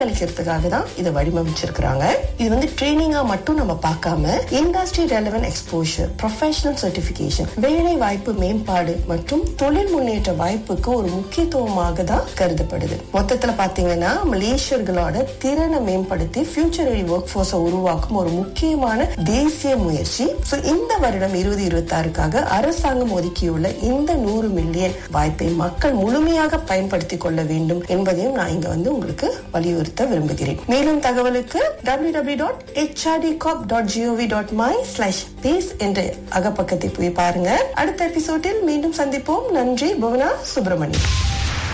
அளிக்கிறதுக்காக தான் இதை வடிவமைச்சிருக்கிறாங்க இது வந்து ட்ரைனிங்கா மட்டும் நம்ம பார்க்காம industry relevant exposure professional certification வேலை வாய்ப்பு மேம்பாடு மற்றும் தொழில் முன்னேற்ற வாய்ப்புக்கு ஒரு முக்கியத்துவமாக தான் கருதப்படுது மொத்தத்துல பாத்தீங்கன்னா மலேசியர்களோட திறனை மேம்படுத்தி ஃபியூச்சர் ரெடி ஒர்க் ஃபோர்ஸை உருவாக்கும் ஒரு முக்கியமான தேசிய முயற்சி சோ இந்த வருடம் இருபது இருபத்தி ஆறுக்காக அரசாங்கம் ஒதுக்கியுள்ள இந்த நூறு மில்லியன் வாய்ப்பை மக்கள் முழுமையாக பயன்படுத்திக் கொள்ள வேண்டும் என்பதையும் நான் இங்க வந்து உங்களுக்கு வலியுறுத்த விரும்புகிறேன் மேலும் தகவலுக்கு www.hrdcorp.gov.my ஸ்லாஷ் பேஸ் என்ற அகப்பக்கத்தை போய் பாருங்க அடுத்த எபிசோடில் மீண்டும் சந்திப்போம் நன்றி புவனா சுப்பிரமணியம்